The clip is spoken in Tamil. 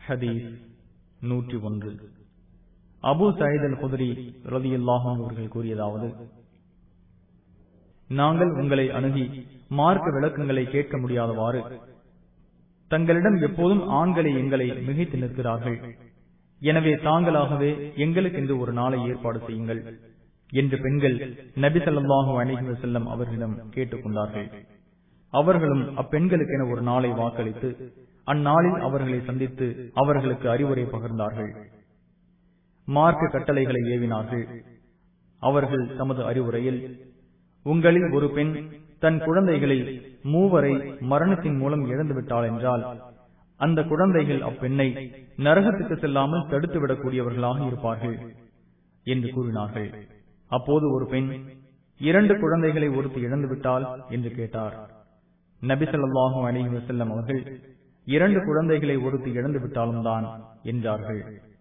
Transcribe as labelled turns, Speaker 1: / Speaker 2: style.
Speaker 1: ஹதீஸ் நூற்றி ஒன்று அபு சயித் அல் குதிரி ரதியுல்லாஹும் அவர்கள் கூறியதாவது நாங்கள் உங்களை அணுகி மார்க்க விளக்கங்களை கேட்க முடியாதவாறு தங்களிடம் எப்போதும் ஆண்களை எங்களை மிகைத்து நிற்கிறார்கள் எனவே தாங்களாகவே எங்களுக்கென்று ஒரு நாளை ஏற்பாடு செய்யுங்கள் என்று பெண்கள் நபி ஸல்லல்லாஹு அலைஹி வஸல்லம் அவர்களிடம் கேட்டுக் கொண்டார்கள் அவர்களும் அப்பெண்களுக்கென ஒரு நாளை வாக்களித்து அந்நாளில் அவர்களை சந்தித்து அவர்களுக்கு அறிவுரை பகிர்ந்தார்கள் மார்க்க கட்டளைகளை ஏவினார்கள் அவர்கள் தமது அறிவுரையில் உங்களில் ஒரு பெண் தன் குழந்தைகளில் மூவரை மரணத்தின் மூலம் இழந்துவிட்டாள் என்றால் அந்த குழந்தைகள் அப்பெண்ணை நரகத்துக்கு செல்லாமல் தடுத்துவிடக்கூடியவர்களாக இருப்பார்கள் என்று கூறினார்கள் அப்போது ஒரு பெண் இரண்டு குழந்தைகளை ஒருத்தி இழந்துவிட்டால் என்று கேட்டார் நபிசல்லாஹு அலி வசல்லம் அவர்கள் இரண்டு குழந்தைகளை ஒருத்தி இழந்து விட்டாலும் தான் என்றார்கள்